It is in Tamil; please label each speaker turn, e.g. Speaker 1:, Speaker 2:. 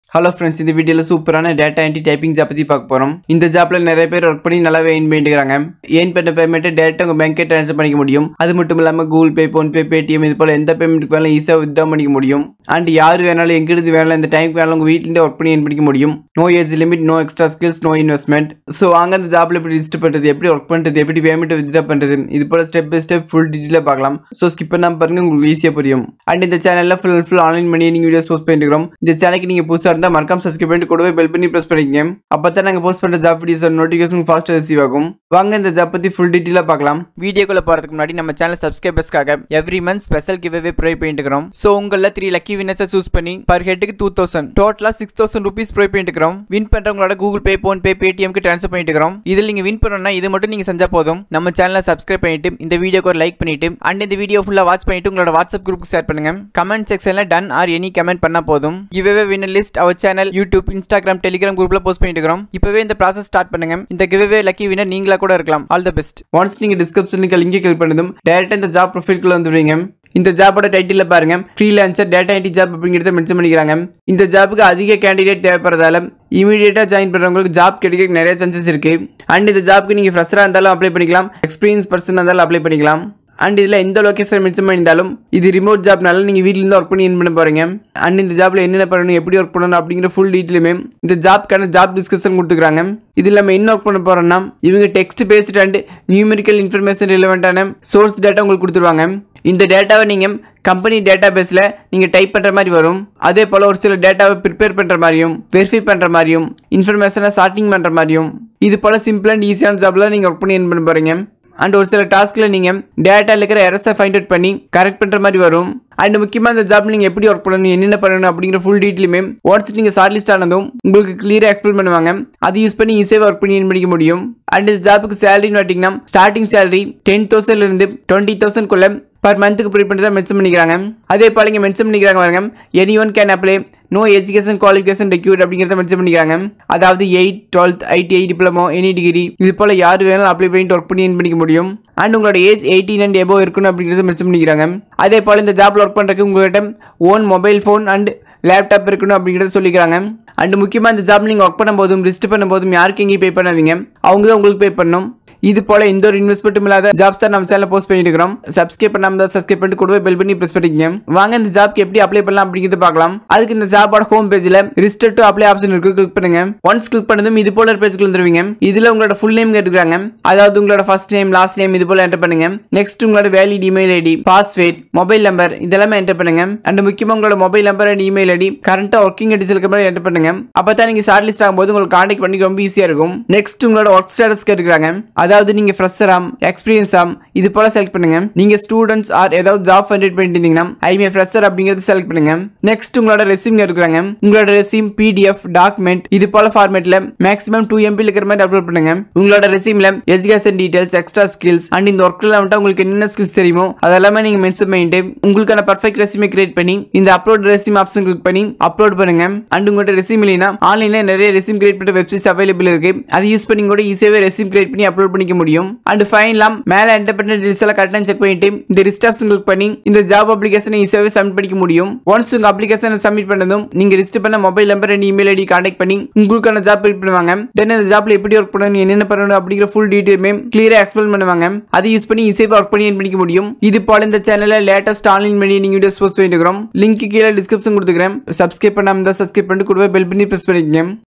Speaker 1: ஹலோ ஃப்ரெண்ட்ஸ் இந்த வீடியோவில் சூப்பரான டேட்டா என்ட்ரி டைப்பிங் ஜாப் பற்றி பார்க்க போகிறோம் இந்த ஜாப்பில் நிறைய பேர் ஒர்க் பண்ணி நல்லாவே ஏன் பண்ணிட்டுருக்காங்க ஏன் பண்ண பேமெண்ட்டை டேரெக்டாக உங்கள் பேங்க்கே ட்ரான்ஸ்ஃபர் பண்ணிக்க முடியும் அது மட்டும் இல்லாமல் கூகுள் பே ஃபோன்பே பேடிஎம் இது போல் எந்த பேமெண்ட்டுக்கு வேணாலும் ஈஸியாக வித்ட்ரா பண்ணிக்க முடியும் அண்ட் யார் வேணாலும் எங்கிருந்து வேணாலும் இந்த டைமுக்கு வேணாலும் உங்கள் வீட்டிலேருந்து ஒர்க் பண்ணி ஏன் பண்ணிக்க முடியும் no age limit no extra skills no investment so அங்கே அந்த ஜாப்பில் எப்படி ரிஜிஸ்டர் பண்ணுறது எப்படி ஒர்க் பண்ணுறது எப்படி பேமெண்ட்டை வித்ட்ரா பண்ணுறது இது போல் ஸ்டெப் பை ஸ்டெப் ஃபுல் டீட்டெயிலாக பார்க்கலாம் ஸோ ஸ்கிப் பண்ணாமல் பாருங்க உங்களுக்கு ஈஸியாக புரியும் அண்ட் இந்த சேனலில் ஃபுல் அண்ட் ஃபுல் ஆன்லைன் பண்ணி நீங்கள் வீடியோஸ் போஸ்ட் பண்ணிருக்கிறோம் இந்த சேனலுக்கு நீங்கள் புதுசாக இருந்தால் மறக்காம சப்ஸ்கிரைப் பண்ணிட்டு கூடவே பெல் பண்ணி ப்ரெஸ் பண்ணிக்கங்க அப்போ தான் நாங்கள் போஸ்ட் பண்ணுற ஜாப் வீடியோஸ் நோட்டிஃபிகேஷன் ஃபாஸ்ட்டாக ரிசீவ் ஆகும் வாங்க இந்த ஜாப் பற்றி ஃபுல் டீட்டெயிலாக பார்க்கலாம் வீடியோக்குள்ள போகிறதுக்கு முன்னாடி நம்ம சேனல் சப்ஸ்கிரைபர்ஸ்க்காக every month special giveaway provide பண்ணிட்டுக்கிறோம் ஸோ உங்களில் த்ரீ லக்கி வினர்ஸை சூஸ் பண்ணி பர் ஹெட்டுக்கு டூ தௌசண்ட் டோட்டலாக சிக்ஸ் தௌசண்ட் ருபீஸ் ப்ரொவைட் பண்ணிட்டுக்கிறோம் வின் பண்ணுறவங்களோட கூகுள் பே ஃபோன் பே பேடிஎம்க்கு ட்ரான்ஸ்ஃபர் பண்ணிட்டுக்கிறோம் இதில் நீங்கள் வின் பண்ணணும்னா இது மட்டும் நீங்கள் செஞ்சால் போதும் நம்ம சேனலை சப்ஸ்கிரைப் பண்ணிட்டு இந்த வீடியோக்கு ஒரு லைக் பண்ணிட்டு அண்ட் இந்த வீடியோ ஃபுல்லாக வாட்ச் பண்ணிட்டு உங்களோட வாட்ஸ்அப் குரூப் ஷேர் பண்ணுங்க கமெண்ட் செக்ஷனில் டன் ஆர் எனி கமெண்ட் பண்ணால் போதும் giveaway winner list our channel YouTube Instagram Telegram குரூப்ல போஸ்ட் பண்ணிட்டு இருக்கிறோம் இப்பவே இந்த ப்ராசஸ் ஸ்டார்ட் பண்ணுங்க இந்த கிவ்வே லக்கி வினர் நீங்களா கூட இருக்கலாம் ஆல் த பெஸ்ட் ஒன்ஸ் நீங்க டிஸ்கிரிப்ஷனுக்கு லிங்கை கிளிக் பண்ணதும் டேரக்டா இந்த ஜாப் ப்ரொஃபைல்குள்ள வந்துடுவீங்க இந்த ஜாபோட டைட்டில் பாருங்க ஃப்ரீலான்சர் டேட்டா என்ட்ரி ஜாப் அப்படிங்கிறத மென்ஷன் பண்ணிக்கிறாங்க இந்த ஜாப்புக்கு அதிக கேண்டிடேட் தேவைப்படுறதால இமீடியட்டாக ஜாயின் பண்ணுறவங்களுக்கு ஜாப் கிடைக்க நிறைய சான்சஸ் இருக்கு அண்ட் இந்த ஜாப்க்கு நீங்கள் ஃப்ரெஷராக இருந்தாலும் அப்ளை பண்ணிக்கலாம் எக்ஸ்பீரியன்ஸ் பர்சனாக இருந்தாலும் அப்ளை பண்ணிக்கலாம் அண்ட் இதில் எந்த லொக்கேஷன் மென்ஷன் பண்ணியிருந்தாலும் இது ரிமோட் ஜாப்னால நீங்கள் வீட்டிலேருந்து ஒர்க் பண்ணி என் பண்ண போகிறீங்க அண்ட் இந்த ஜாப்பில் என்னென்ன பண்ணணும் எப்படி ஒர்க் பண்ணணும் அப்படிங்கிற ஃபுல் டீட்டெயிலுமே இந்த ஜாப்க்கான ஜாப் டிஸ்கஷன் கொடுத்துக்கிறாங்க இதில் நம்ம என்ன ஒர்க் பண்ண போகிறோம்னா இவங்க text based and numerical information ரிலவெண்ட்டான சோர்ஸ் டேட்டா உங்களுக்கு கொடுத்துருவாங்க இந்த டேட்டாவை நீங்கள் கம்பெனி டேட்டா பேஸில் நீங்கள் டைப் பண்ணுற மாதிரி வரும் அதே போல் ஒரு சில டேட்டாவை ப்ரிப்பேர் பண்ணுற மாதிரியும் வெரிஃபை பண்ணுற மாதிரியும் இன்ஃபர்மேஷனை சார்ட்டிங் பண்ணுற மாதிரியும் இது போல் சிம்பிள் அண்ட் ஈஸியான ஜாப்பில் நீங்கள் ஒர்க் பண்ணி என் பண்ண போகிறீங்க அண்ட் ஒரு சில டாஸ்கில் நீங்கள் டேட்டாவில் இருக்கிற எரஸை ஃபைண்ட் அவுட் பண்ணி கரெக்ட் பண்ணுற மாதிரி வரும் அண்ட் முக்கியமாக இந்த ஜாப் நீங்கள் எப்படி ஒர்க் பண்ணணும் என்னென்ன பண்ணணும் அப்படிங்கிற ஃபுல் டீட்டெயிலுமே ஒன்ஸ் நீங்கள் ஷார்ட் லிஸ்ட் ஆனதும் உங்களுக்கு கிளியராக எக்ஸ்பிளைன் பண்ணுவாங்க அது யூஸ் பண்ணி ஈஸியாக ஒர்க் பண்ணி பண்ணிக்க முடியும் அண்ட் இந்த ஜாப்புக்கு சேலரின்னு பார்த்தீங்கன்னா ஸ்டார்டிங் சேலரி டென் தௌசண்ட்லேருந்து டுவெண்ட்டி தௌசண்ட்குள்ளே பர் மந்த்துக்கு ப்ரீ பண்ணி தான் மென்ஷன் பண்ணிக்கிறாங்க அதே போல் இங்கே மென்ஷன் பண்ணிக்கிறாங்க பாருங்க anyone can apply no education qualification required அப்படிங்கிறத மென்ஷன் பண்ணிக்கிறாங்க அதாவது eight twelfth ITI diploma any degree இது போல் யார் வேணாலும் அப்ளை பண்ணிட்டு ஒர்க் பண்ணி பண்ணிக்க முடியும் அண்ட் உங்களோட ஏஜ் எயிட்டீன் அண்ட் எபோ இருக்கணும் அப்படிங்கிறத மென்ஷன் பண்ணிக்கிறாங்க அதே போல் இந்த ஜாப்ல ஒர்க் பண்ணுறதுக்கு உங்கள்கிட்ட own mobile phone and laptop இருக்கணும் அப்படிங்கிறத சொல்லிக்கிறாங்க அண்ட் முக்கியமாக இந்த ஜாப் நீங்கள் ஒர்க் பண்ணும்போதும் ரிஸ்ட் பண்ணும்போதும் யாருக்கு எங்கேயும் பே பண்ணாதீங்க அவங்க தான் உங்களுக்கு பே பண்ணணும் இது போல எந்த ஒரு இன்வெஸ்ட்மெண்ட்டும் இல்லாத ஜாப்ஸ் தான் நம்ம சேனல் போஸ்ட் பண்ணிட்டு இருக்கிறோம் சப்ஸ்கிரைப் பண்ணாம தான் சப்ஸ்கிரைப் பண்ணிட்டு கூடவே பெல் பண்ணி பிரஸ் பண்ணிக்கங்க வாங்க இந்த ஜாப்க்கு எப்படி அப்ளை பண்ணலாம் அப்படிங்கிறது பார்க்கலாம் அதுக்கு இந்த ஜாபோட ஹோம் பேஜ்ல ரிஜிஸ்டர் டு அப்ளை ஆப்ஷன் இருக்கு கிளிக் பண்ணுங்க ஒன்ஸ் கிளிக் பண்ணதும் இது போல பேஜ்க்கு வந்துருவீங்க இதுல உங்களோட ஃபுல் நேம் கேட்டுக்கிறாங்க அதாவது உங்களோட ஃபர்ஸ்ட் நேம் லாஸ்ட் நேம் இது போல என்டர் பண்ணுங்க நெக்ஸ்ட் உங்களோட valid email ID password mobile number இதெல்லாமே என்டர் பண்ணுங்க அண்ட் முக்கியமா உங்களோட mobile number and email ID கரண்டா ஒர்க்கிங் அடிச்சு இருக்க மாதிரி என்டர் பண்ணுங்க அப்பதான் நீங்க ஷார்ட் லிஸ்ட் ஆகும்போது உங்களுக்கு கான்டாக்ட் பண்ணி ரொம்ப ஈஸியா இருக்கும் நெக்ஸ்ட் உங்களோட ஒர்க் ஸ்டேட்டஸ் கேட்டுக்கிறாங்க அதாவது நீங்க ஃப்ரெஷராம் எக்ஸ்பீரியன்ஸாம் இது போல செலக்ட் பண்ணுங்க நீங்க ஸ்டூடெண்ட்ஸ் ஆர் ஏதாவது ஜாப் ஃபைண்ட் பண்ணிட்டு இருந்தீங்கன்னா ஐ மே ஃப்ரெஷர் அப்படிங்கறது செலக்ட் பண்ணுங்க நெக்ஸ்ட் உங்களோட ரெசியூம் எடுக்கிறாங்க உங்களோட ரெசியூம் பிடிஎஃப் டாக்குமெண்ட் இது போல ஃபார்மேட்ல மேக்ஸிமம் டூ எம்பி இருக்கிற மாதிரி அப்லோட் பண்ணுங்க உங்களோட ரெசியூம்ல education details extra skills and இந்த ஒர்க்ல வந்துட்டு உங்களுக்கு என்னென்ன ஸ்கில்ஸ் தெரியுமோ அதெல்லாமே நீங்க மென்ஷன் பண்ணிட்டு உங்களுக்கான பர்ஃபெக்ட் ரெசியூமே கிரியேட் பண்ணி இந்த அப்லோட் ரெசியூம் ஆப்ஷன் கிளிக் பண்ணி அப்லோட் பண்ணுங்க அண்ட் உங்கள்கிட்ட ரெசியூம் இல்லைனா ஆன்லைன்ல நிறைய ரெசியூம் கிரியேட் பண்ண வெப்சைட்ஸ் அவைலபிள் இருக்கு அதை யூஸ் பண்ணி கூட ஈஸியாவே ரெசியூம் கிரியேட் பண்ணி அப்லோட் பண்ணிக்க முடியும் அண்ட் ஃபைனலாம் மேல என்டர் பண்ண டீடைல்ஸ் எல்லாம் கரெக்டாக செக் பண்ணிட்டு இந்த ரிஸ்ட் ஆப்ஷன் கிளிக் பண்ணி இந்த ஜாப் அப்ளிகேஷனை ஈஸியாவே சப்மிட் பண்ணிக்க முடியும் ஒன்ஸ் உங்க அப்ளிகேஷனை சப்மிட் பண்ணதும் நீங்க ரிஜிஸ்டர் பண்ண mobile number and email ID contact பண்ணி உங்களுக்கான ஜாப் பிரிட் பண்ணுவாங்க தென் அந்த ஜாப்ல எப்படி ஒர்க் பண்ணணும் என்னென்ன பண்ணணும் அப்படிங்கிற ஃபுல் டீடைலுமே கிளியரா எக்ஸ்பிளைன் பண்ணுவாங்க அதை யூஸ் பண்ணி ஈஸியாக ஒர்க் பண்ணி பண்ணிக்க முடியும் இது போல இந்த சேனல்ல லேட்டஸ்ட் ஆன்லைன் பண்ணி நீங்க வீடியோஸ் போஸ்ட் பண்ணிட்டு இருக்கிறோம் லிங்க் கீழே டிஸ்கிரிப்ஷன் கொடுத்துக்கிறேன் சப்ஸ்கிரைப் பண்ணாம இருந்தால் சப்ஸ்கிரைப் பண்ணிட்டு கூடவே பெல் பண்ணி ப்ரெஸ் பண்ணிக்கங்க